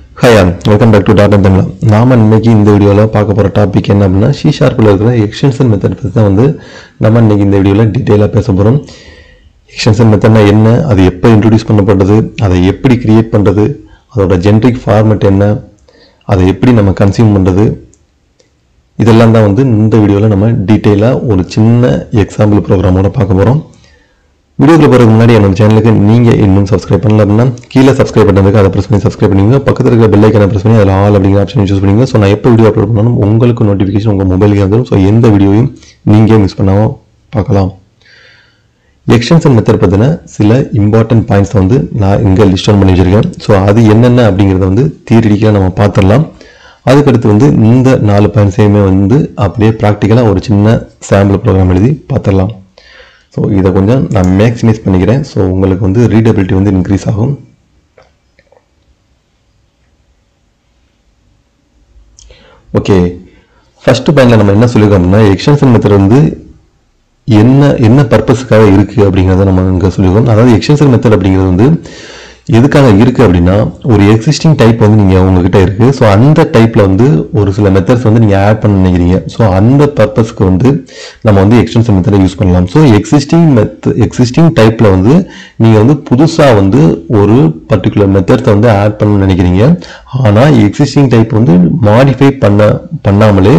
hi welcome back to Data Tamil நாம இன்னைக்கு இந்த வீடியோவில் பார்க்க போகிற டாபிக் என்ன அப்படின்னா சி ஷார்ப்பில் இருக்கிற எக்ஸ்டென்ஷன் மெத்தட் பற்றி தான் வந்து நம்ம இன்னைக்கு இந்த வீடியோவில் டீட்டெயிலாக பேச போகிறோம் எக்ஸ்டென்ஷன் மெத்தட்னா என்ன அது எப்போ இன்ட்ரடியூஸ் பண்ணப்பட்டது அதை எப்படி கிரியேட் பண்ணுறது அதோட ஜென்ரிக் ஃபார்மேட் என்ன அதை எப்படி நம்ம கன்சியூம் பண்ணுறது இதெல்லாம் தான் வந்து இந்த வீடியோவில் நம்ம டீட்டெயிலாக ஒரு சின்ன எக்ஸாம்பிள் ப்ரோக்ராமோட பார்க்க போகிறோம் வீடியோக்குள்ள போகிறதுக்கு முன்னாடி என்னோட சேனலுக்கு நீங்கள் இன்னும் சப்ஸ்கிரைப் பண்ணல அப்படின்னா கீழே சப்ஸ்கிரைப் பண்ணுறதுக்கு அதை ப்ரெஸ் பண்ணி சப்ஸ்கிரைப் பண்ணுவீங்க பக்கத்தில் இருக்கிற பெல் ஐக்கனை ப்ரெஸ் பண்ணி அதில் ஆல் அப்படிங்கிற ஆப்ஷன் சூஸ் பண்ணுவீங்க ஸோ நான் எப்போ வீடியோ அப்லோட் பண்ணாலும் உங்களுக்கு நோட்டிஃபிகேஷன் உங்கள் மொபைலுக்கு வந்துடும் ஸோ எந்த வீடியோவையும் நீங்கள் மிஸ் பண்ணாமல் பார்க்கலாம் எக்ஸ்டென்ஷன் மெத்தட் பற்றின சில இம்பார்ட்டன்ட் பாயிண்ட்ஸ் வந்து நான் இங்கே லிஸ்ட் ஆன் பண்ணி வச்சிருக்கேன் ஸோ அது என்னென்ன அப்படிங்கிறத வந்து தியரிட்டிக்காக நம்ம பார்த்துடலாம் அதுக்கடுத்து வந்து இந்த நாலு பாயிண்ட்ஸையுமே வந்து அப்படியே ப்ராக்டிக்கலாக ஒரு சின்ன சாம்பிள் ப்ரோக்ராம் எழுதி பார்த்துடலாம் ஸோ இதை கொஞ்சம் நான் மேக்ஸிமைஸ் பண்ணிக்கிறேன் ஸோ உங்களுக்கு வந்து ரீடபிலிட்டி வந்து இன்க்ரீஸ் ஆகும் ஓகே ஃபர்ஸ்ட் பாயிண்ட்ல நம்ம என்ன சொல்லியிருக்கோம் அப்படின்னா எக்ஸ்டென்ஷன் மெத்தட் வந்து என்ன என்ன பர்பஸுக்காக இருக்குது அப்படிங்கிறத நம்ம இங்கே சொல்லியிருக்கோம் அதாவது எக்ஸ்டென்ஷன் மெத்தட் அப்படிங்கிறது வந்து எதுக்காக இருக்குது அப்படின்னா ஒரு எக்ஸிஸ்டிங் டைப் வந்து நீங்கள் உங்ககிட்ட இருக்குது ஸோ அந்த டைப்பில் வந்து ஒரு சில மெத்தட்ஸ் வந்து நீங்கள் ஆட் பண்ண நினைக்கிறீங்க ஸோ அந்த பர்பஸ்க்கு வந்து நம்ம வந்து எக்ஸ்டென்ஷன் மெத்தடை யூஸ் பண்ணலாம் ஸோ எக்ஸிஸ்டிங் மெத்த எக்ஸிஸ்டிங் டைப்பில் வந்து நீங்கள் வந்து புதுசாக வந்து ஒரு பர்டிகுலர் மெத்தட்ஸை வந்து ஆட் பண்ண நினைக்கிறீங்க ஆனால் எக்ஸிஸ்டிங் டைப் வந்து மாடிஃபை பண்ண பண்ணாமலே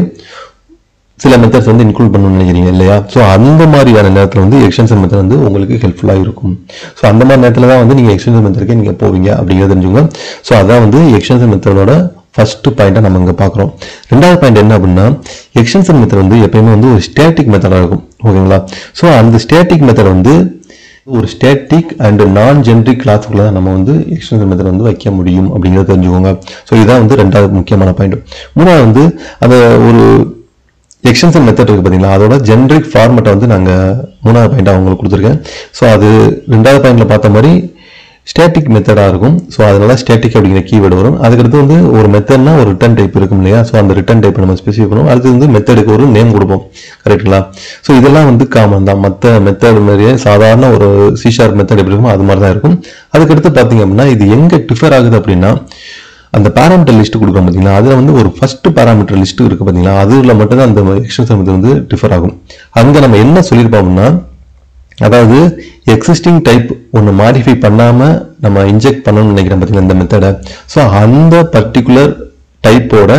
சில மெத்தட்ஸ் வந்து இன்க்ளூட் பண்ணணும்னு நினைக்கிறீங்க இல்லையா ஸோ அந்த மாதிரியான நேரத்தில் வந்து எக்ஸ்டென்ஷன் மெத்தட் வந்து உங்களுக்கு ஹெல்ப்ஃபுல்லாக இருக்கும் ஸோ அந்த மாதிரி நேரத்தில் தான் வந்து நீங்கள் எக்ஸ்டென்ஷன் மெத்தடுக்கே நீங்கள் போவீங்க அப்படிங்கிறத தெரிஞ்சுங்க ஸோ அதான் வந்து எக்ஸ்டென்ஷன் மெத்தடோட ஃபர்ஸ்ட் பாயிண்ட்டை நம்ம இங்கே பார்க்குறோம் ரெண்டாவது பாயிண்ட் என்ன அப்படின்னா எக்ஸ்டென்ஷன் மெத்தட் வந்து எப்பயுமே வந்து ஒரு ஸ்டேட்டிக் மெத்தடாக இருக்கும் ஓகேங்களா ஸோ அந்த ஸ்டேட்டிக் மெத்தட் வந்து ஒரு ஸ்டேட்டிக் அண்ட் நான் ஜென்ரிக் கிளாஸுக்குள்ள தான் நம்ம வந்து எக்ஸ்டென்ஷன் மெத்தட் வந்து வைக்க முடியும் அப்படிங்கிறத தெரிஞ்சுக்கோங்க ஸோ இதுதான் வந்து ரெண்டாவது முக்கியமான பாயிண்ட் மூணாவது வந்து அந்த ஒரு எக்ஸ்டென்ஷன் மெத்தட் இருக்கு பார்த்தீங்களா அதோட ஜென்ரிக் ஃபார்மேட்டை வந்து நாங்கள் மூணாவது பாயிண்ட் அவங்களுக்கு கொடுத்துருக்கேன் ஸோ அது ரெண்டாவது பாயிண்ட்ல பார்த்த மாதிரி ஸ்டேட்டிக் மெத்தடாக இருக்கும் ஸோ அதனால ஸ்டேட்டிக் அப்படிங்கிற கீவேர்டு வரும் அதுக்கடுத்து வந்து ஒரு மெத்தட்னா ஒரு ரிட்டன் டைப் இருக்கும் இல்லையா ஸோ அந்த ரிட்டன் டைப் நம்ம ஸ்பெசிஃபை பண்ணுவோம் அடுத்து வந்து மெத்தடுக்கு ஒரு நேம் கொடுப்போம் கரெக்ட்டுங்களா ஸோ இதெல்லாம் வந்து காமன் தான் மற்ற மெத்தட் மாதிரியே சாதாரண ஒரு சிஷார்ப் மெத்தட் எப்படி இருக்குமோ அது மாதிரி தான் இருக்கும் அதுக்கடுத்து பார்த்தீங்க அப்படின்னா இது எங்கே டிஃபர் ஆகுது அப்படின்னா அந்த பேராமீட்டர் லிஸ்ட் கொடுக்குறோம் பார்த்தீங்களா அதில் வந்து ஒரு ஃபர்ஸ்ட் பேராமீட்டர் லிஸ்ட் இருக்கு பார்த்தீங்களா அதில் மட்டும்தான் அந்த எக்ஸ்டென்ஷன் மெத்தட் வந்து டிஃபர் ஆகும் அங்கே நம்ம என்ன சொல்லியிருப்போம்னா அதாவது எக்ஸிஸ்டிங் டைப் ஒன்று மாடிஃபை பண்ணாமல் நம்ம இன்ஜெக்ட் பண்ணணும்னு நினைக்கிறேன் பார்த்தீங்களா இந்த மெத்தடை ஸோ அந்த பர்டிகுலர் டைப்போட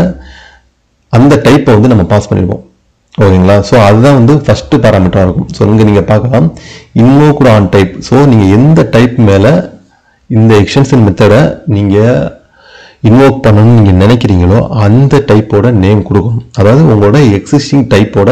அந்த டைப்பை வந்து நம்ம பாஸ் பண்ணிடுவோம் ஓகேங்களா ஸோ அதுதான் வந்து ஃபர்ஸ்ட் பேராமீட்டராக இருக்கும் ஸோ இங்கே நீங்கள் பார்க்கலாம் இன்னோகுட் ஆன் டைப் ஸோ நீங்கள் எந்த டைப் மேலே இந்த எக்ஸ்டென்ஷன் மெத்தடை நீங்கள் இன்வோக் பண்ணணும்னு நீங்கள் நினைக்கிறீங்களோ அந்த டைப்போட நேம் கொடுக்கணும் அதாவது உங்களோட எக்ஸிஸ்டிங் டைப்போட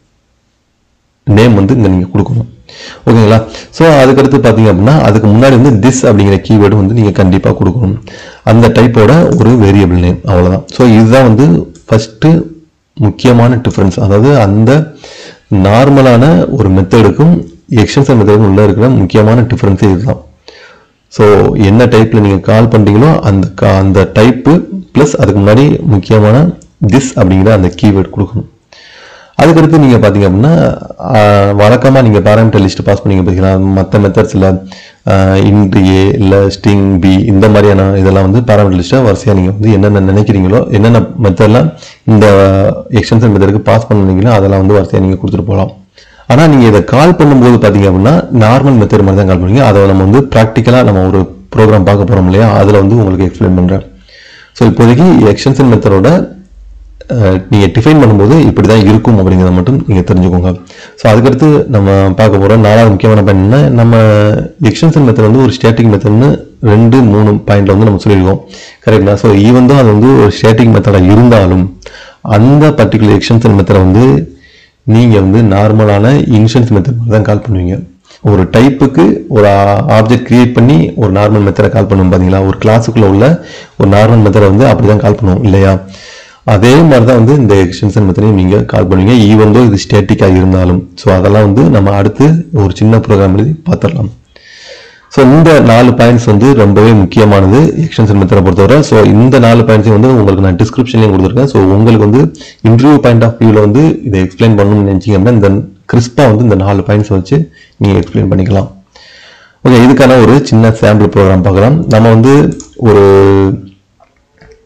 நேம் வந்து இங்கே நீங்கள் கொடுக்கணும் ஓகேங்களா ஸோ அதுக்கடுத்து பார்த்தீங்க அப்படின்னா அதுக்கு முன்னாடி வந்து திஸ் அப்படிங்கிற கீவேர்டு வந்து நீங்கள் கண்டிப்பாக கொடுக்கணும் அந்த டைப்போட ஒரு வேரியபிள் நேம் அவ்வளோதான் ஸோ இதுதான் வந்து ஃபஸ்ட்டு முக்கியமான டிஃப்ரென்ஸ் அதாவது அந்த நார்மலான ஒரு மெத்தடுக்கும் எக்ஸ்டென்ஷன் மெத்தடுக்கும் உள்ள இருக்கிற முக்கியமான டிஃப்ரென்ஸே இதுதான் ஸோ என்ன டைப்பில் நீங்கள் கால் பண்ணுறீங்களோ அந்த கா அந்த டைப்பு ப்ளஸ் அதுக்கு முன்னாடி முக்கியமான திஸ் அப்படிங்கிற அந்த கீவேர்ட் கொடுக்கணும் அதுக்கடுத்து நீங்கள் பார்த்தீங்க அப்படின்னா வழக்கமாக நீங்கள் பேராமீட்டர் லிஸ்ட் பாஸ் பண்ணீங்க பார்த்தீங்கன்னா மற்ற மெத்தட்ஸில் இன்ட்ரி ஏ இல்லை ஸ்ட்ரிங் பி இந்த மாதிரியான இதெல்லாம் வந்து பேராமீட்டர் லிஸ்ட்டை வரிசையாக நீங்கள் வந்து என்னென்ன நினைக்கிறீங்களோ என்னென்ன மெத்தட்லாம் இந்த எக்ஸ்டென்ஷன் மெத்தடுக்கு பாஸ் பண்ணுவீங்களோ அதெல்லாம் வந்து வரிசையாக நீங்கள் கொடுத்துட்டு போகலாம் ஆனால் நீங்கள் இதை கால் பண்ணும்போது பார்த்தீங்க அப்படின்னா நார்மல் மெத்தட் மாதிரி தான் கால் பண்ணுவீங்க அதை நம்ம வந்து ப்ராக்டிக்கலாக நம்ம ஒரு ப்ரோக்ராம் பார்க்க போகிறோம் இல்லையா அதில் வந்து உங்களுக்கு எக்ஸ்பிளைன் பண்ணுறேன் ஸோ இப்போதைக்கு எக்ஸ்டென்ஷன் மெத்தடோட நீங்கள் டிஃபைன் பண்ணும்போது இப்படி தான் இருக்கும் அப்படிங்கிறத மட்டும் நீங்கள் தெரிஞ்சுக்கோங்க ஸோ அதுக்கடுத்து நம்ம பார்க்க போகிற நாலாவது முக்கியமான பாயிண்ட் என்ன நம்ம எக்ஸ்டென்ஷன் மெத்தட் வந்து ஒரு ஸ்டேட்டிக் மெத்தட்னு ரெண்டு மூணு பாயிண்ட்ல வந்து நம்ம சொல்லியிருக்கோம் கரெக்டா ஸோ ஈவன் தான் அது வந்து ஒரு ஸ்டேட்டிக் மெத்தடாக இருந்தாலும் அந்த பர்டிகுலர் எக்ஸ்டென்ஷன் மெத்தடை வந்து நீங்கள் வந்து நார்மலான இன்சூரன்ஸ் மெத்தட் தான் கால் பண்ணுவீங்க ஒரு டைப்புக்கு ஒரு ஆப்ஜெக்ட் கிரியேட் பண்ணி ஒரு நார்மல் மெத்தடை கால் பண்ணுவோம் பார்த்தீங்களா ஒரு கிளாஸுக்குள்ள உள்ள ஒரு நார்மல் மெத்தடை வந்து அப்படி தான் கால் பண்ணுவோம் இல்லையா அதே மாதிரி தான் வந்து இந்த எக்ஸ்டென்ஷன் மெத்தடையும் நீங்கள் கால் பண்ணுவீங்க ஈவன் தோ இது ஸ்டேட்டிக்காக இருந்தாலும் ஸோ அதெல்லாம் வந்து நம்ம அடுத்து ஒரு சின்ன ப்ரோக்ராம் எழுதி பார்த்துடலாம் ஸோ இந்த நாலு பாயிண்ட்ஸ் வந்து ரொம்பவே முக்கியமானது எக்ஸ்டென்ஷன் மெத்தடை பொறுத்தவரை ஸோ இந்த நாலு பாயிண்ட்ஸையும் வந்து உங்களுக்கு நான் டிஸ்கிரிப்ஷன்லையும் கொடுத்துருக்கேன் ஸோ உங்களுக்கு வந்து இன்டர்வியூ பாயிண்ட் ஆஃப் வியூவில் வந்து இதை எக்ஸ்பிளைன் பண்ணணும்னு நினச்சிங்க அப்படின்னா இந்த கிறிஸ்பாக வந்து இந்த நாலு பாயிண்ட்ஸ் வச்சு நீங்கள் எக்ஸ்பிளைன் பண்ணிக்கலாம் ஓகே இதுக்கான ஒரு சின்ன சாம்பிள் ப்ரோக்ராம் பார்க்கலாம் நம்ம வந்து ஒரு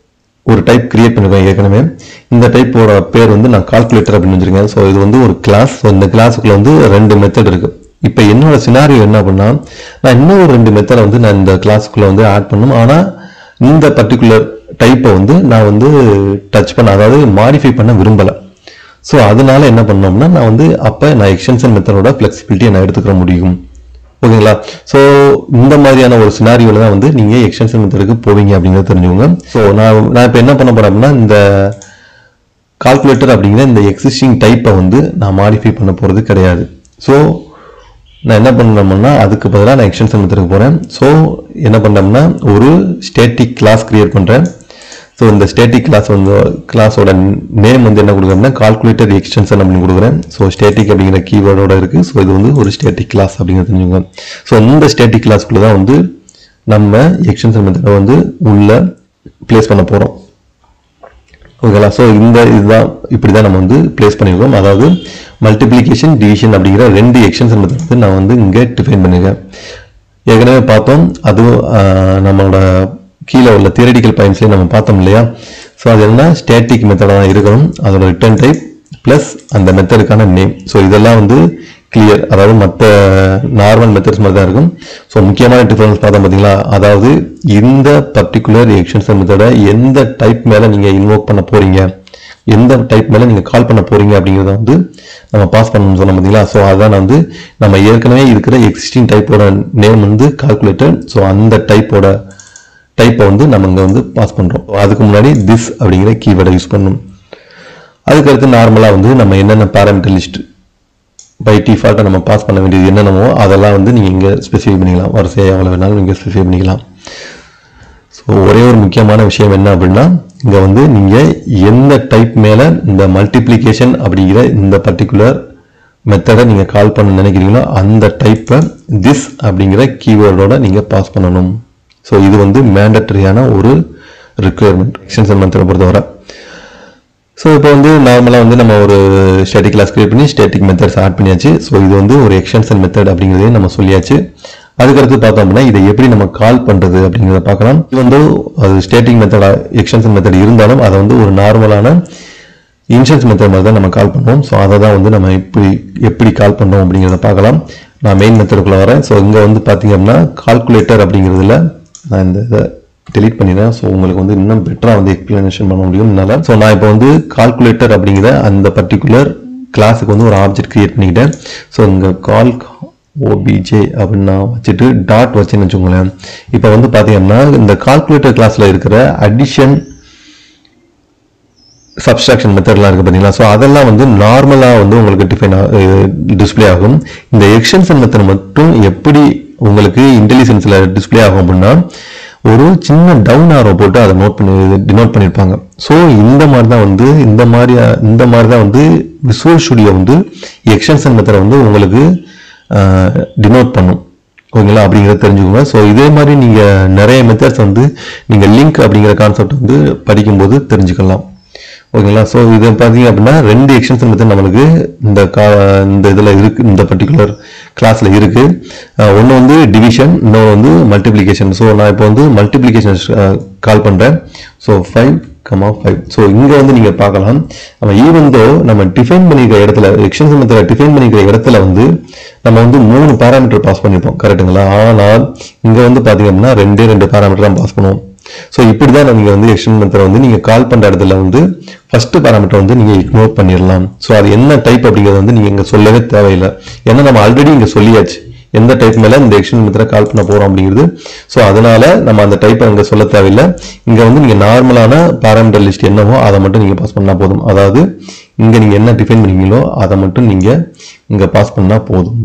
ஒரு டைப் கிரியேட் பண்ணிருக்கேன் ஏற்கனவே இந்த டைப்போட பேர் வந்து நான் கால்குலேட்டர் அப்படின்னு வச்சிருக்கேன் ஸோ இது வந்து ஒரு கிளாஸ் ஸோ இந்த கிளாஸுக்குள்ள வந்து ரெண்டு மெத்தட் இருக்கு இப்போ என்னோட சினாரியோ என்ன அப்படின்னா நான் இன்னும் ஒரு ரெண்டு மெத்தடை வந்து நான் இந்த கிளாஸுக்குள்ள வந்து ஆட் பண்ணணும் ஆனால் இந்த பர்டிகுலர் டைப்பை வந்து நான் வந்து டச் பண்ண அதாவது மாடிஃபை பண்ண விரும்பலை ஸோ அதனால என்ன பண்ணோம்னா நான் வந்து அப்போ நான் எக்ஸ்டென்ஷன் மெத்தடோட ஃப்ளெக்சிபிலிட்டியை நான் எடுத்துக்கிற முடியும் ஓகேங்களா ஸோ இந்த மாதிரியான ஒரு சினாரியோல தான் வந்து நீங்கள் எக்ஸ்டென்ஷன் மெத்தடுக்கு போவீங்க அப்படிங்கிறத தெரிஞ்சுக்கோங்க ஸோ நான் நான் இப்போ என்ன பண்ண போறேன் அப்படின்னா இந்த கால்குலேட்டர் அப்படிங்கிற இந்த எக்ஸிஸ்டிங் டைப்பை வந்து நான் மாடிஃபை பண்ண போகிறது கிடையாது ஸோ நான் என்ன பண்ணோம்னா அதுக்கு பதிலாக நான் எக்ஸ்டென்ஷன் மெத்தடுக்கு போகிறேன் ஸோ என்ன பண்ணோம்னா ஒரு ஸ்டேட்டிக் கிளாஸ் கிரியேட் பண்ணுறேன் ஸோ இந்த ஸ்டேட்டிக் கிளாஸ் வந்து கிளாஸோட நேம் வந்து என்ன கொடுக்குறேன்னா கால்குலேட்டர் எக்ஸ்டென்ஷன் அப்படின்னு கொடுக்குறேன் ஸோ ஸ்டேட்டிக் அப்படிங்கிற கீவேர்டோட இருக்குது ஸோ இது வந்து ஒரு ஸ்டேட்டிக் கிளாஸ் அப்படிங்கிறது தெரிஞ்சுக்கோங்க ஸோ இந்த ஸ்டேட்டிக் கிளாஸ்க்குள்ள தான் வந்து நம்ம எக்ஸ்டென்ஷன் மெத்தடை வந்து உள்ள ப்ளேஸ் பண்ண போகிறோம் ஓகேங்களா ஸோ இந்த இதுதான் இப்படி தான் நம்ம வந்து ப்ளேஸ் பண்ணியிருக்கோம் அதாவது மல்டிப்ளிகேஷன் டிவிஷன் அப்படிங்கிற ரெண்டு எக்ஸ்டென்ஷன் மெத்தட் வந்து நான் வந்து இங்கே டிஃபைன் பண்ணியிருக்கேன் ஏற்கனவே பார்த்தோம் அதுவும் ஆஹ், நம்மளோட கீழே உள்ள தியரட்டிக்கல் பாயிண்ட்ஸ்லேயே நம்ம பார்த்தோம் இல்லையா ஸோ அது என்ன ஸ்டேட்டிக் மெத்தடாக தான் இருக்கணும் அதோட ரிட்டர்ன் டைப் ப்ளஸ் அந்த மெத்தடுக்கான நேம் ஸோ இதெல்லாம் வந்து கிளியர் அதாவது மற்ற நார்மல் மெத்தட்ஸ் மாதிரி தான் இருக்கும் ஸோ முக்கியமான டிஃபரன்ஸ் பார்த்தோம் பார்த்தீங்களா அதாவது இந்த பர்டிகுலர் எக்ஸ்டென்ஷன் மெத்தடை எந்த டைப் மேலே நீங்கள் இன்வோக் பண்ண போறீங்க எந்த டைப் மேலே நீங்கள் கால் பண்ண போறீங்க அப்படிங்கிறத வந்து நம்ம பாஸ் பண்ணணும்னு சொன்னோம் பார்த்தீங்களா ஸோ அதான் வந்து நம்ம ஏற்கனவே இருக்கிற எக்ஸிஸ்டிங் டைப்போட நேம் வந்து கால்குலேட்டர் ஸோ அந்த டைப்போட டைப்பை வந்து நம்ம இங்கே வந்து பாஸ் பண்ணுறோம் அதுக்கு முன்னாடி திஸ் அப்படிங்கிற கீவேர்டை யூஸ் பண்ணணும் அதுக்கடுத்து நார்மலாக வந்து நம்ம என்னென்ன பேராமீட்டர் லிஸ்ட் பை டிஃபால்ட்டாக நம்ம பாஸ் பண்ண வேண்டியது என்னென்னமோ அதெல்லாம் வந்து நீங்கள் இங்கே ஸ்பெசிஃபை பண்ணிக்கலாம் வரிசையாக எவ்வளோ வேணாலும் நீங்கள் ஸ்பெசிஃபை பண்ணிக்கலாம் ஸோ ஒரே ஒரு முக்கியமான விஷயம் என்ன அப்படின்னா இங்கே வந்து நீங்கள் எந்த டைப் மேலே இந்த மல்டிப்ளிகேஷன் அப்படிங்கிற இந்த பர்டிகுலர் மெத்தடை நீங்கள் கால் பண்ண நினைக்கிறீங்களோ அந்த டைப்பை திஸ் அப்படிங்கிற கீவேர்டோட நீங்கள் பாஸ் பண்ணணும் ஸோ இது வந்து மேண்டட்டரியான ஒரு ரிக்குயர்மெண்ட் எக்ஸ்டென்ஷன் மெத்தடை பொறுத்தவரை ஸோ இப்போ வந்து நார்மலாக வந்து நம்ம ஒரு ஸ்டேட்டிக் கிளாஸ் கிரியேட் பண்ணி ஸ்டேட்டிக் மெத்தட்ஸ் ஆட் பண்ணியாச்சு ஸோ இது வந்து ஒரு எக்ஸ்டென்ஷன் மெத்தட் அப்படிங்கிறதையும் நம்ம சொல்லியாச்சு அதுக்கடுத்து பார்த்தோம் அப்படின்னா இதை எப்படி நம்ம கால் பண்ணுறது அப்படிங்கிறத பார்க்கலாம் இது வந்து அது ஸ்டேட்டிக் மெத்தடா எக்ஸ்டென்ஷன் மெத்தட் இருந்தாலும் அதை வந்து ஒரு நார்மலான இன்சூரன்ஸ் மெத்தட் மாதிரி தான் நம்ம கால் பண்ணுவோம் ஸோ அதை தான் வந்து நம்ம எப்படி எப்படி கால் பண்ணுறோம் அப்படிங்கிறத பார்க்கலாம் நான் மெயின் மெத்தடுக்குள்ள வரேன் ஸோ இங்கே வந்து பார்த்தீங்க அப்படின்னா கால்குலேட்டர் அப்படிங்கிறதுல நான் இந்த இதை டெலீட் பண்ணிடுறேன் ஸோ உங்களுக்கு வந்து இன்னும் பெட்டராக வந்து எக்ஸ்பிளனேஷன் பண்ண முடியும் என்னால் ஸோ நான் இப்போ வந்து கால்குலேட்டர் அப்படிங்கிற அந்த பர்டிகுலர் கிளாஸுக்கு வந்து ஒரு ஆப்ஜெக்ட் கிரியேட் பண்ணிக்கிட்டேன் ஸோ இங்கே கால் ஓபிஜே அப்படின்னு நான் வச்சுட்டு டாட் வச்சுன்னு வச்சுக்கோங்களேன் இப்போ வந்து பார்த்தீங்கன்னா இந்த கால்குலேட்டர் கிளாஸில் இருக்கிற அடிஷன் சப்ஸ்ட்ராக்ஷன் மெத்தட்லாம் இருக்கு பார்த்தீங்களா ஸோ அதெல்லாம் வந்து நார்மலாக வந்து உங்களுக்கு டிஃபைன் டிஸ்ப்ளே ஆகும் இந்த எக்ஸ்டென்ஷன் மெத்தட் மட்டும் எப்படி உங்களுக்கு இன்டெலிஜென்ஸில் டிஸ்ப்ளே ஆகும் அப்படின்னா ஒரு சின்ன டவுன் ஆரோ போட்டு அதை நோட் பண்ணி டினோட் பண்ணியிருப்பாங்க ஸோ இந்த மாதிரி தான் வந்து இந்த மாதிரி இந்த மாதிரி தான் வந்து விசுவல் ஸ்டுடியோ வந்து எக்ஸ்டென்ஷன் மெத்தடை வந்து உங்களுக்கு டினோட் பண்ணும் ஓகேங்களா அப்படிங்கிறத தெரிஞ்சுக்கோங்க ஸோ இதே மாதிரி நீங்கள் நிறைய மெத்தட்ஸ் வந்து நீங்கள் லிங்க் அப்படிங்கிற கான்செப்ட் வந்து படிக்கும்போது தெரிஞ்சுக்கலாம் ஓகேங்களா ஸோ இது பார்த்தீங்க அப்படின்னா ரெண்டு எக்ஸ்டென்ஷன் மெத்தட் நம்மளுக்கு இந்த கா இந்த இதில் இருக்கு இந்த பர்டிகுலர் கிளாஸில் இருக்கு ஒன்று வந்து டிவிஷன் இன்னொன்று வந்து மல்டிப்ளிகேஷன் ஸோ நான் இப்போ வந்து மல்டிப்ளிகேஷன் கால் பண்ணுறேன் so five comma five so இங்கே வந்து நீங்கள் பார்க்கலாம் நம்ம ஈவன் தோ நம்ம டிஃபைன் பண்ணிக்கிற இடத்துல எக்ஸ்டென்ஷன் மெத்தட் டிஃபைன் பண்ணிக்கிற இடத்துல வந்து நம்ம வந்து மூணு பேராமீட்டர் பாஸ் பண்ணியிருப்போம் கரெக்ட்டுங்களா ஆனால் இங்கே வந்து பார்த்தீங்க அப்படின்னா ரெண்டே ரெண்டு பேராமீட்டர் தான் பாஸ் பண்ணுவோம் ஸோ இப்படி தான் நீங்கள் வந்து எக்ஸ்டென்ட் மெத்தட் வந்து நீங்கள் கால் பண்ணுற இடத்துல வந்து ஃபர்ஸ்ட் பேராமீட்டர் வந்து நீங்கள் இக்னோர் பண்ணிடலாம் ஸோ அது என்ன டைப் அப்படிங்கிறது வந்து நீங்கள் இங்கே சொல்லவே தேவையில்லை ஏன்னா நம்ம ஆல்ரெடி இங்கே சொல்லியாச்சு எந்த டைப் மேல இந்த எக்ஸ்டென்ட் மெத்தடை கால் பண்ண போறோம் அப்படிங்கிறது ஸோ அதனால நம்ம அந்த டைப்பை அங்கே சொல்ல தேவையில்லை இங்கே வந்து நீங்கள் நார்மலான பேராமீட்டர் லிஸ்ட் என்னவோ அதை மட்டும் நீங்கள் பாஸ் பண்ணால் போதும் அதாவது இங்கே நீங்கள் என்ன டிஃபைன் பண்ணீங்களோ அதை மட்டும் நீங்கள் இங்கே பாஸ் பண்ணால் போதும்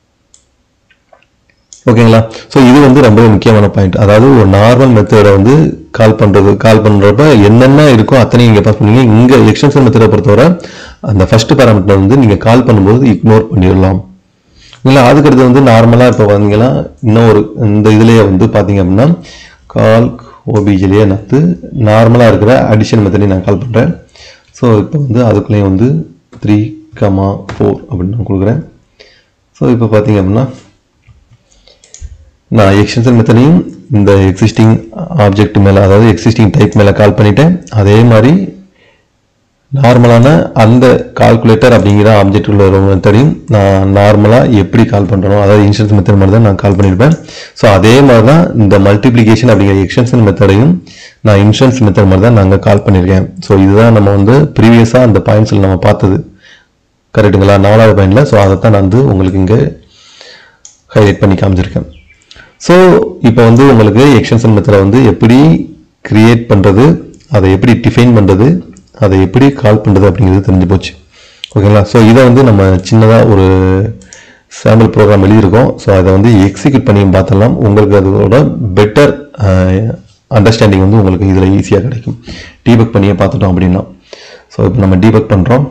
ஓகேங்களா ஸோ இது வந்து ரொம்ப முக்கியமான பாயிண்ட் அதாவது ஒரு நார்மல் மெத்தடை வந்து கால் பண்றது கால் பண்றப்ப என்னென்ன இருக்கோ அத்தனையும் நீங்க பாஸ் பண்ணீங்க இங்க எக்ஸ்டென்ஷன் மெத்தடை பொறுத்தவரை அந்த ஃபர்ஸ்ட் பேராமீட்டர் வந்து நீங்க கால் பண்ணும்போது இக்னோர் பண்ணிடலாம் இல்லை அதுக்கடுத்து வந்து நார்மலா இப்போ பார்த்தீங்கன்னா இன்னும் ஒரு இந்த இதுலயே வந்து பாத்தீங்க அப்படின்னா கால் ஓபிஜிலேயே நான் வந்து நார்மலா இருக்கிற அடிஷன் மெத்தடையும் நான் கால் பண்றேன் ஸோ இப்போ வந்து அதுக்குள்ளேயும் வந்து த்ரீ கமா ஃபோர் அப்படின்னு நான் கொடுக்குறேன் ஸோ இப்போ பார்த்தீங்க அப்படின்னா நான் எக்ஸ்டென்ஷன் மெத்தடையும் இந்த எக்ஸிஸ்டிங் ஆப்ஜெக்ட் மேலே அதாவது எக்ஸிஸ்டிங் டைப் மேலே கால் பண்ணிட்டேன் அதே மாதிரி நார்மலான அந்த கால்குலேட்டர் அப்படிங்கிற ஆப்ஜெக்ட் உள்ள ஒரு மெத்தடையும் நான் நார்மலாக எப்படி கால் பண்ணுறோம் அதாவது இன்சூரன்ஸ் மெத்தட் மாதிரி தான் நான் கால் பண்ணியிருப்பேன் ஸோ அதே மாதிரி தான் இந்த மல்டிப்ளிகேஷன் அப்படிங்கிற எக்ஸ்டென்ஷன் மெத்தடையும் நான் இன்சூரன்ஸ் மெத்தட் மாதிரி தான் நாங்கள் கால் பண்ணியிருக்கேன் ஸோ இதுதான் நம்ம வந்து ப்ரீவியஸாக அந்த பாயிண்ட்ஸில் நம்ம பார்த்தது கரெக்டுங்களா நாலாவது பாயிண்டில் ஸோ அதை தான் நான் வந்து உங்களுக்கு இங்கே ஹைலைட் பண்ணி காமிச்சிருக்கேன் ஸோ இப்போ வந்து உங்களுக்கு எக்ஸ்டென்ஷன் மெத்தடை வந்து எப்படி கிரியேட் பண்ணுறது அதை எப்படி டிஃபைன் பண்ணுறது அதை எப்படி கால் பண்ணுறது அப்படிங்கிறது தெரிஞ்சு போச்சு ஓகேங்களா ஸோ இதை வந்து நம்ம சின்னதாக ஒரு சாம்பிள் ப்ரோக்ராம் எழுதியிருக்கோம் ஸோ அதை வந்து எக்ஸிக்யூட் பண்ணி பார்த்தலாம் உங்களுக்கு அதோட பெட்டர் அண்டர்ஸ்டாண்டிங் வந்து உங்களுக்கு இதில் ஈஸியாக கிடைக்கும் டீபக் பண்ணியே பார்த்துட்டோம் அப்படின்னா ஸோ இப்போ நம்ம டீபக் பண்ணுறோம்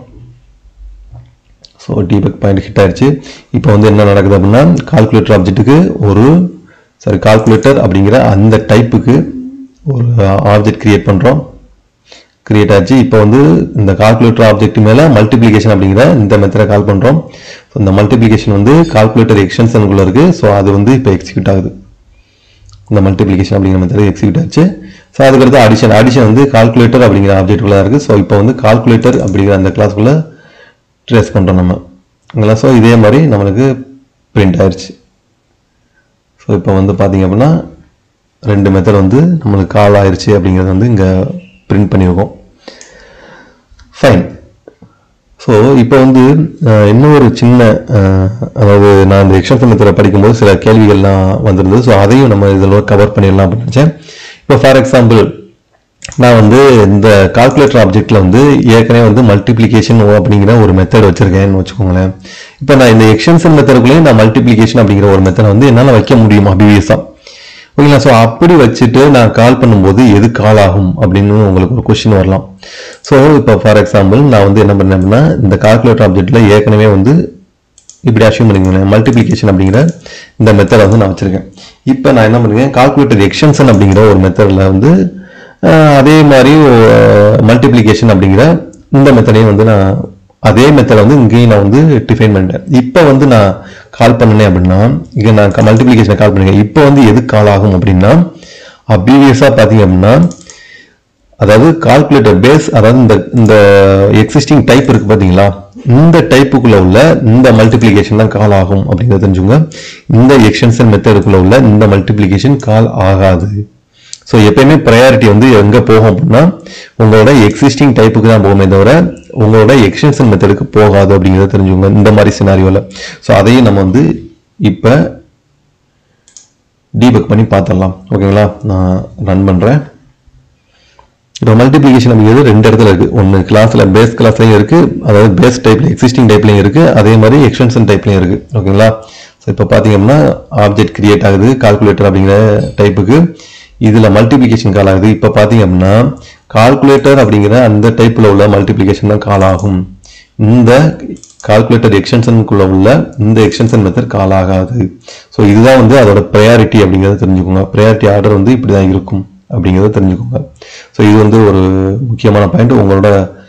ஸோ டீபக் பாயிண்ட் ஹிட் ஆயிடுச்சு இப்போ வந்து என்ன நடக்குது அப்படின்னா கால்குலேட்டர் ஆப்ஜெக்ட்டுக்கு ஒரு சாரி கால்குலேட்டர் அப்படிங்கிற அந்த டைப்புக்கு ஒரு ஆப்ஜெக்ட் கிரியேட் பண்ணுறோம் கிரியேட் ஆச்சு இப்போ வந்து இந்த கால்குலேட்டர் ஆப்ஜெக்ட் மேலே மல்டிப்ளிகேஷன் அப்படிங்கிற இந்த மெத்தடை கால் பண்ணுறோம் ஸோ இந்த மல்டிப்ளிகேஷன் வந்து கால்குலேட்டர் எக்ஸ்டென்ஷனுக்குள்ள இருக்குது ஸோ அது வந்து இப்போ எக்ஸிக்யூட் ஆகுது இந்த மல்டிப்ளிகேஷன் அப்படிங்கிற மெத்தட் எக்ஸிக்யூட் ஆச்சு ஸோ அதுக்கடுத்து அடிஷன் அடிஷன் வந்து கால்குலேட்டர் அப்படிங்கிற ஆப்ஜெக்ட்டுக்குள்ள இருக்குது ஸோ இப்போ வந்து கால்குலேட்டர் அப்படிங்கிற அந்த கிளாஸ்க்குள்ளே ட்ரேஸ் பண்ணுறோம் நம்ம ஓகேங்களா ஸோ இதே மாதிரி நம்மளுக்கு பிரிண்ட் ஆயிடுச்சு ஸோ இப்போ வந்து பார்த்தீங்க அப்படின்னா ரெண்டு மெத்தட் வந்து நம்மளுக்கு கால் ஆயிருச்சு அப்படிங்கிறது வந்து இங்கே பிரிண்ட் பண்ணியிருக்கோம் ஃபைன் ஸோ இப்போ வந்து அஹ், இன்னும் ஒரு சின்ன அஹ், அதாவது நான் இந்த எக்ஸ்டென்ஷன் மெத்தடை படிக்கும்போது சில கேள்விகள்லாம் வந்திருந்தது ஸோ அதையும் நம்ம இதில் கவர் பண்ணிடலாம் அப்படின்னு நினச்சேன் இப்போ ஃபார் எக்ஸாம்பிள் நான் வந்து இந்த கால்குலேட்டர் ஆப்ஜெக்ட்ல வந்து ஏற்கனவே வந்து மல்டிப்ளிகேஷன் அப்படிங்கிற ஒரு மெத்தட் வச்சிருக்கேன்னு வச்சுக்கோங்களேன் இப்போ நான் இந்த எக்ஸ்டென்ஷன் மெத்தடுக்குள்ளேயே நான் மல்டிப்ளிகேஷன் அப்படிங்கிற ஒரு மெத்தடை வந்து என்னால் வைக்க முடியுமா பிவிஎஸ்ஸா ஓகேங்களா ஸோ அப்படி வச்சுட்டு நான் கால் பண்ணும்போது எது கால் ஆகும் அப்படின்னு உங்களுக்கு ஒரு கொஸ்டின் வரலாம் ஸோ இப்போ ஃபார் எக்ஸாம்பிள் நான் வந்து என்ன பண்ணேன் அப்படின்னா இந்த கால்குலேட்டர் ஆப்ஜெக்ட்ல ஏற்கனவே வந்து இப்படி அசியூம் பண்ணிக்கோங்களேன் மல்டிப்ளிகேஷன் அப்படிங்கிற இந்த மெத்தடை வந்து நான் வச்சிருக்கேன் இப்போ நான் என்ன பண்ணுறேன் கால்குலேட்டர் எக்ஸ்டென்ஷன் அப்படிங்கிற ஒரு மெத்தடில் வந்து அஹ், அதே மாதிரி மல்டிப்ளிகேஷன் அப்படிங்கிற இந்த மெத்தடையும் வந்து நான் அதே மெத்தடை வந்து இங்கேயும் நான் வந்து டிஃபைன் பண்ணிட்டேன் இப்போ வந்து நான் கால் பண்ணினேன் அப்படின்னா இங்கே நான் மல்டிப்ளிகேஷனை கால் பண்ணுறேன் இப்போ வந்து எது கால் ஆகும் அப்படின்னா அப்ரீவியஸாக பார்த்தீங்க அப்படின்னா அதாவது கால்குலேட்டர் பேஸ் அதாவது இந்த இந்த எக்ஸிஸ்டிங் டைப் இருக்கு பாத்தீங்களா இந்த டைப்புக்குள்ள உள்ள இந்த மல்டிப்ளிகேஷன் தான் கால் ஆகும் அப்படிங்கறத தெரிஞ்சுங்க இந்த எக்ஸ்டென்ஷன் மெத்தடுக்குள்ள உள்ள இந்த மல்டிப்ளிகேஷன் கால் ஆகாது ஸோ எப்பயுமே ப்ரையாரிட்டி வந்து எங்க போகும் அப்படின்னா உங்களோட எக்ஸிஸ்டிங் டைப்புக்கு தான் போகுமே தவிர உங்களோட எக்ஸ்டென்ஷன் மெத்தடுக்கு போகாது அப்படிங்கறத தெரிஞ்சுங்க இந்த மாதிரி சினாரியோல ஸோ அதையும் நம்ம வந்து இப்போ டீபக் பண்ணி பார்த்துடலாம் ஓகேங்களா நான் ரன் பண்றேன் இப்போ மல்டிப்ளிகேஷன் அப்படிங்கிறது ரெண்டு இடத்துல இருக்கு ஒன்று கிளாஸ்ல பேஸ் கிளாஸ்லயும் இருக்கு அதாவது பேஸ் டைப்ல எக்ஸிஸ்டிங் டைப்லயும் இருக்கு அதே மாதிரி எக்ஸ்டென்ஷன் டைப்லயும் இருக்கு ஓகேங்களா ஸோ இப்போ பார்த்தீங்கன்னா ஆப்ஜெக்ட் கிரியேட் ஆகுது கால்குலேட்டர் அப்படிங்கிற டைப்புக்கு இதுல மல்டிப்ளிகேஷன் கால் ஆகுது இப்போ பார்த்தீங்க அப்படின்னா கால்குலேட்டர் அப்படிங்கிற அந்த டைப்ல உள்ள மல்டிப்ளிகேஷன் தான் கால் ஆகும் இந்த கால்குலேட்டர் எக்ஸ்டென்ஷனுக்குள்ள உள்ள இந்த எக்ஸ்டென்ஷன் மெத்தட் கால் ஆகாது ஸோ இதுதான் வந்து அதோட ப்ரையாரிட்டி அப்படிங்கிறத தெரிஞ்சுக்கோங்க ப்ரையாரிட்டி ஆர்டர் வந்து இப்படி தான் இருக்கும் அப்படிங்கிறத தெரிஞ்சுக்கோங்க ஸோ இது வந்து ஒரு முக்கியமான பாயிண்ட் உங்களோட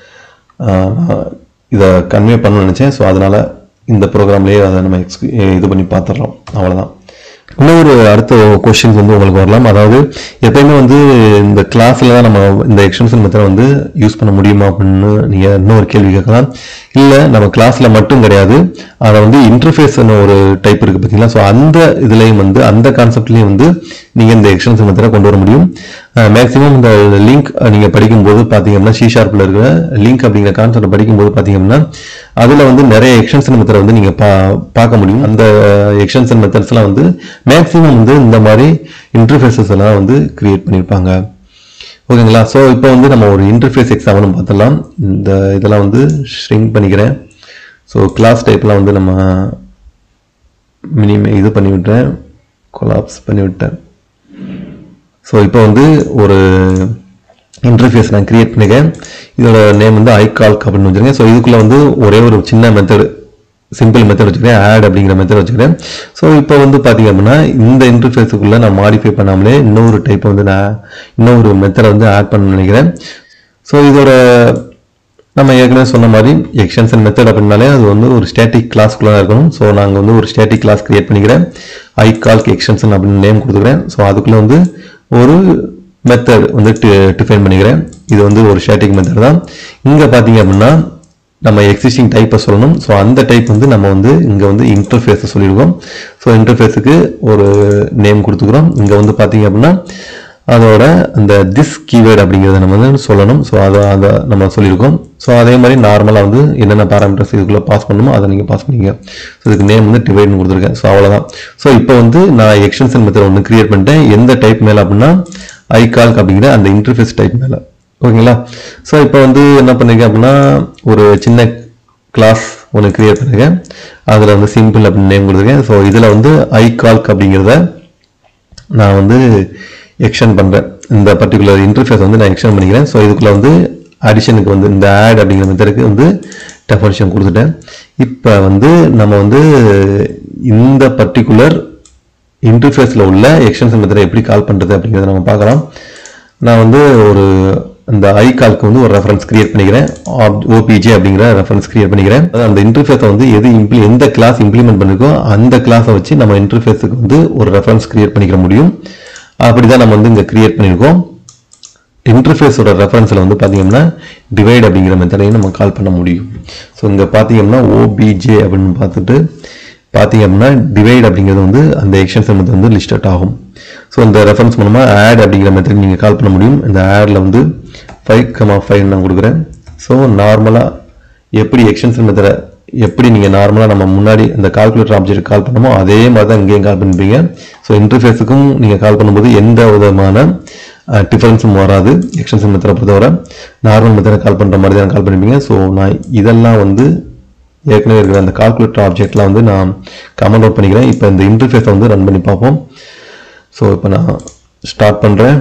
ஆஹ், இதை கன்வே பண்ணணும்னு நினச்சேன் ஸோ அதனால இந்த ப்ரோக்ராம்லேயே அதை நம்ம எக்ஸ் இது பண்ணி பார்த்துடலாம் அவ்வளோதான் இன்னொரு அடுத்த கொஸ்டின்ஸ் வந்து உங்களுக்கு வரலாம் அதாவது எப்பயுமே வந்து இந்த கிளாஸ்ல தான் நம்ம இந்த எக்ஸ்டென்ஷன் மெத்தட் வந்து யூஸ் பண்ண முடியுமா அப்படின்னு நீங்க இன்னொரு கேள்வி கேட்கலாம் இல்ல நம்ம கிளாஸ்ல மட்டும் கிடையாது அதை வந்து இன்டர்ஃபேஸ் ஒரு டைப் இருக்கு பார்த்தீங்களா ஸோ அந்த இதுலயும் வந்து அந்த கான்செப்ட்லயும் வந்து நீங்க இந்த எக்ஸ்டென்ஷன் மெத்தடை கொண்டு வர முடியும் மேக்ஸிமம் இந்த லிங்க் நீங்க படிக்கும்போது பாத்தீங்கன்னா சி ஷார்ப்ல இருக்கிற லிங்க் அப்படிங்கிற கான்செப்ட் படிக்கும்போது பாத்தீங்கன்னா அதுல வந்து நிறைய எக்ஸ்டென்ஷன் மெத்தட் வந்து நீங்க பா- பார்க்க முடியும் அந்த எக்ஸ்டென்ஷன் மெத்தட்ஸ் எல்லாம் வந்து மேக்ஸிமம் வந்து இந்த மாதிரி இன்டர்ஃபேஸஸ் எல்லாம் வந்து கிரியேட் பண்ணியிருப்பாங்க ஓகேங்களா ஸோ இப்போ வந்து நம்ம ஒரு இன்டர்ஃபேஸ் எக்ஸாம்பிள் பார்த்துடலாம் இந்த இதெல்லாம் வந்து ஷ்ரிங்க் பண்ணிக்கிறேன் ஸோ கிளாஸ் டைப்லாம் வந்து நம்ம மினிமம் இது பண்ணி விட்டேன் கொலாப்ஸ் பண்ணி விட்டேன் ஸோ இப்போ வந்து ஒரு இன்டர்ஃபேஸ் நான் கிரியேட் பண்ணிருக்கேன் இதோட நேம் வந்து ஐகால்க் அப்படின்னு வச்சிருக்கேன் ஸோ இதுக்குள்ள வந்து ஒரே ஒரு சின்ன மெத்தட் சிம்பிள் மெத்தட் வச்சுக்கிறேன் ஆட் அப்படிங்கிற மெத்தட் வச்சுக்கிறேன் ஸோ இப்போ வந்து பார்த்தீங்க அப்படின்னா இந்த இன்டர்ஃபேஸுக்குள்ள நான் மாடிஃபை பண்ணாமலே இன்னொரு டைப் வந்து நான் இன்னொரு மெத்தடை வந்து ஆட் பண்ண நினைக்கிறேன் ஸோ இதோட நம்ம ஏற்கனவே சொன்ன மாதிரி எக்ஸ்டென்ஷன் மெத்தட் அப்படின்னாலே அது வந்து ஒரு ஸ்டேட்டிக் கிளாஸ்க்குள்ள இருக்கணும் ஸோ நாங்கள் வந்து ஒரு ஸ்டேட்டிக் கிளாஸ் கிரியேட் பண்ணிக்கிறேன் ஐ கால்க் எக்ஸ்டென்ஷன் அப்படின்னு நேம் கொடுத்துக்கிறேன் ஸோ அதுக்குள்ளே வந்து ஒரு மெத்தட் வந்து டிஃபைன் பண்ணிக்கிறேன் இது வந்து ஒரு ஸ்டாட்டிக் மெத்தட் தான் இங்கே பார்த்தீங்க அப்படின்னா நம்ம எக்ஸிஸ்டிங் டைப்பை சொல்லணும் ஸோ அந்த டைப் வந்து நம்ம வந்து இங்கே வந்து இன்டர்ஃபேஸை சொல்லியிருக்கோம் ஸோ இன்டர்ஃபேஸுக்கு ஒரு நேம் கொடுத்துக்கிறோம் இங்கே வந்து பார்த்தீங்க அப்படின்னா அதோட அந்த திஸ் கீவேர்டு அப்படிங்கிறத நம்ம வந்து சொல்லணும் ஸோ அதை அதை நம்ம சொல்லியிருக்கோம் ஸோ அதே மாதிரி நார்மலாக வந்து என்னென்ன பேராமீட்டர்ஸ் இதுக்குள்ளே பாஸ் பண்ணணுமோ அதை நீங்கள் பாஸ் பண்ணிங்க ஸோ இதுக்கு நேம் வந்து டிவைட்னு கொடுத்துருக்கேன் ஸோ அவ்வளோதான் ஸோ இப்போ வந்து நான் எக்ஸ்டென்ஷன் மெத்தட் ஒன்று கிரியேட் பண்ணிட்டேன் எந்த டைப் மேலே அப்படின்னா ஐகால்க் அப்படிங்கிற அந்த இன்டர்ஃபேஸ் டைப் மேலே ஓகேங்களா ஸோ இப்போ வந்து என்ன பண்ணிருக்கேன் அப்படின்னா ஒரு சின்ன கிளாஸ் ஒன்று கிரியேட் பண்ணிருக்கேன் அதில் வந்து சிம்பிள் அப்படின்னு நேம் கொடுத்துருக்கேன் ஸோ இதில் வந்து ஐகால்க் அப்படிங்கிறத நான் வந்து எக்ஸ்டெண்ட் பண்ணுறேன் இந்த பர்டிகுலர் இன்டர்ஃபேஸ் வந்து நான் எக்ஸ்டெண்ட் பண்ணிக்கிறேன் ஸோ இதுக்குள்ள வந்து அடிஷனுக்கு வந்து இந்த ஆட் அப்படிங்கிற மெத்தடுக்கு வந்து டெஃபனிஷன் கொடுத்துட்டேன் இப்போ வந்து நம்ம வந்து இந்த பர்டிகுலர் இன்டர்ஃபேஸில் உள்ள எக்ஸ்டென்ஷன் மெத்தடை எப்படி கால் பண்ணுறது அப்படிங்கிறத நம்ம பார்க்கலாம் நான் வந்து ஒரு அந்த ஐ கால்க்கு வந்து ஒரு ரெஃபரன்ஸ் கிரியேட் பண்ணிக்கிறேன் ஓபிஜே அப்படிங்கிற ரெஃபரன்ஸ் கிரியேட் பண்ணிக்கிறேன் அதாவது அந்த இன்டர்ஃபேஸை வந்து எது இம்ப்ளி எந்த கிளாஸ் இம்ப்ளிமெண்ட் பண்ணிருக்கோ அந்த கிளாஸை வச்சு நம்ம இன்டர்ஃபேஸுக்கு வந்து ஒரு ரெஃபரன்ஸ் கிரியேட் பண்ணிக்கிற முடியும் அப்படி தான் நம்ம வந்து இங்கே கிரியேட் பண்ணியிருக்கோம் இன்டர்ஃபேஸோட ரெஃபரன்ஸில் வந்து பார்த்தீங்கன்னா டிவைட் அப்படிங்கிற மெத்தடையும் நம்ம கால் பண்ண முடியும் ஸோ இங்கே பார்த்தீங்கன்னா ஓபிஜே அப்படின்னு பார்த்துட்டு பார்த்தீங்க அப்படின்னா டிவைட் அப்படிங்கிறது வந்து அந்த எக்ஸ்டென்ஷன் மெத்தட் வந்து லிஸ்ட் அவுட் ஆகும் ஸோ இந்த ரெஃபரன்ஸ் மூலமாக ஆட் அப்படிங்கிற மெத்தட் நீங்கள் கால் பண்ண முடியும் இந்த ஆடில் வந்து ஃபைவ் கமா ஃபைவ் நான் கொடுக்குறேன் ஸோ நார்மலாக எப்படி எக்ஸ்டென்ஷன் மெத்தடை எப்படி நீங்கள் நார்மலாக நம்ம முன்னாடி அந்த கால்குலேட்டர் ஆப்ஜெக்ட் கால் பண்ணமோ அதே மாதிரி தான் இங்கேயும் கால் பண்ணிப்பீங்க ஸோ இன்டர்ஃபேஸுக்கும் நீங்கள் கால் பண்ணும்போது எந்த விதமான டிஃபரன்ஸும் வராது எக்ஸ்டென்ஷன் மெத்தடை பொறுத்தவரை நார்மல் மெத்தடை கால் பண்ணுற மாதிரி தான் கால் பண்ணிப்பீங்க ஸோ நான் இதெல்லாம் வந்து ஏற்கனவே இருக்கிற அந்த கால்குலேட்டர் ஆப்ஜெக்ட்லாம் வந்து நான் கமெண்ட் அவுட் பண்ணிக்கிறேன் இப்போ இந்த இன்டர்ஃபேஸை வந்து ரன் பண்ணி பார்ப்போம் ஸோ இப்போ நான் ஸ்டார்ட் பண்ணுறேன்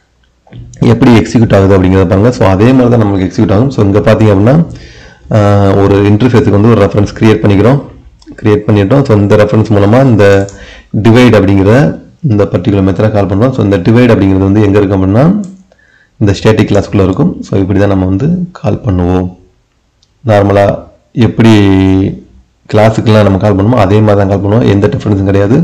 எப்படி எக்ஸிக்யூட் ஆகுது அப்படிங்கிறத பாருங்க ஸோ அதே மாதிரி தான் நமக்கு எக்ஸிக்யூட் ஆகும் ஸோ இங்கே பார்த்தீங்க அப்படின்னா ஆஹ், ஒரு இன்டர்ஃபேஸுக்கு வந்து ஒரு ரெஃபரன்ஸ் கிரியேட் பண்ணிக்கிறோம் கிரியேட் பண்ணிட்டோம் ஸோ இந்த ரெஃபரன்ஸ் மூலமாக இந்த டிவைட் அப்படிங்கிற இந்த பர்டிகுலர் மெத்தடை கால் பண்ணுறோம் ஸோ இந்த டிவைட் அப்படிங்கிறது வந்து எங்கே இருக்கு அப்படின்னா இந்த ஸ்டேட்டிக் கிளாஸ்க்குள்ளே இருக்கும் ஸோ இப்படி தான் நம்ம வந்து கால் பண்ணுவோம் நார்மலாக எப்படி கிளாஸுக்கெல்லாம் நம்ம கால் பண்ணுமோ அதே மாதிரி தான் கால் பண்ணுவோம் எந்த டிஃப்ரென்ஸும் கிடையாது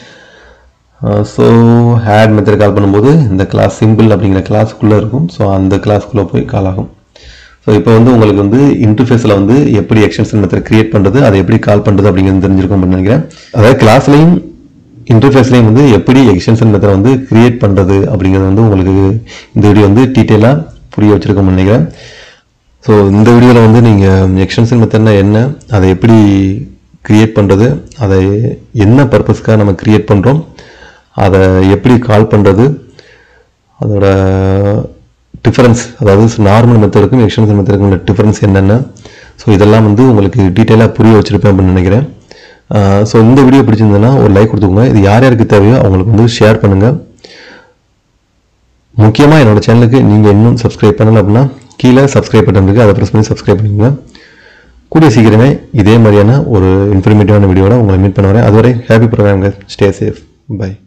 ஸோ ஹேட் மெத்தட் கால் பண்ணும்போது இந்த கிளாஸ் சிம்பிள் அப்படிங்கிற கிளாஸுக்குள்ளே இருக்கும் ஸோ அந்த கிளாஸ்க்குள்ளே போய் கால் ஆகும் ஸோ இப்போ வந்து உங்களுக்கு வந்து இன்டர்ஃபேஸில் வந்து எப்படி எக்ஸ்டென்ஷன் மெத்தட் கிரியேட் பண்ணுறது அதை எப்படி கால் பண்ணுறது அப்படிங்கிறது தெரிஞ்சிருக்கும் அப்படின்னு நினைக்கிறேன் அதாவது கிளாஸ்லையும் இன்டர்ஃபேஸ்லையும் வந்து எப்படி எக்ஸ்டென்ஷன் மெத்தட் வந்து கிரியேட் பண்ணுறது அப்படிங்கிறது வந்து உங்களுக்கு இந்த வீடியோ வந்து டீட்டெயிலாக புரிய வச்சிருக்கோம்னு நினைக்கிறேன் ஸோ இந்த வீடியோவில் வந்து நீங்கள் எக்ஸ்டென்ஷன் மெத்தட்னா என்ன அதை எப்படி கிரியேட் பண்ணுறது அதை என்ன பர்பஸ்க்காக நம்ம கிரியேட் பண்ணுறோம் அதை எப்படி கால் பண்ணுறது அதோட டிஃபரன்ஸ் அதாவது நார்மல் மெத்தடுக்கும் எக்ஸ்டென்ஷன் மெத்தடுக்கும் உள்ள டிஃபரன்ஸ் என்னென்ன ஸோ இதெல்லாம் வந்து உங்களுக்கு டீட்டெயிலாக புரிய வச்சிருப்பேன் அப்படின்னு நினைக்கிறேன் ஸோ இந்த வீடியோ பிடிச்சிருந்ததுன்னா ஒரு லைக் கொடுத்துக்கோங்க இது யார் யாருக்கு தேவையோ அவங்களுக்கு வந்து ஷேர் பண்ணுங்கள் முக்கியமாக என்னோட சேனலுக்கு நீங்கள் இன்னும் சப்ஸ்கிரைப் பண்ணல அப்படின்னா கீழே சப்ஸ்கிரைப் பட்டன் இருக்குது அதை ப்ரெஸ் பண்ணி சப்ஸ்கிரைப் பண்ணிக்கோங்க கூடிய சீக்கிரமே இதே மாதிரியான ஒரு இன்ஃபர்மேட்டிவான வீடியோட உங்களை மீட் பண்ண வரேன் அதுவரை happy program stay safe by